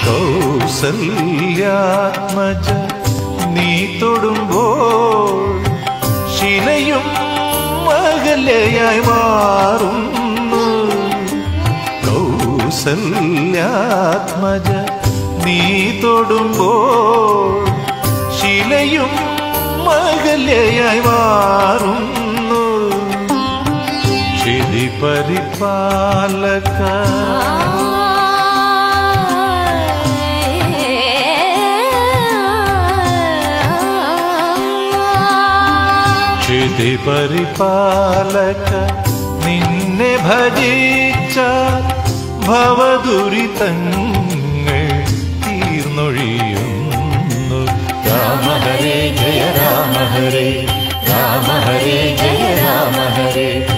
കൗസല്യാത്മജ നീ തൊടുമ്പോൾ ശിലയും മകലയായി മാറുന്നു കൗസല്യാത്മജ നീ തൊടുമ്പോൾ ശിലയും മകലയായി മാറുന്നു ക്ഷിതി പരിപാലക ക്ഷിതി പരിപാലക നിന്നെ ഭജിച്ച ഭവദുരിതങ്ങൾ തീർന്നൊഴിയുന്നു രാമ ഹരേ ജയ രാമ ഹരേ രാമ ഹരേ ജയ രാമ ഹരേ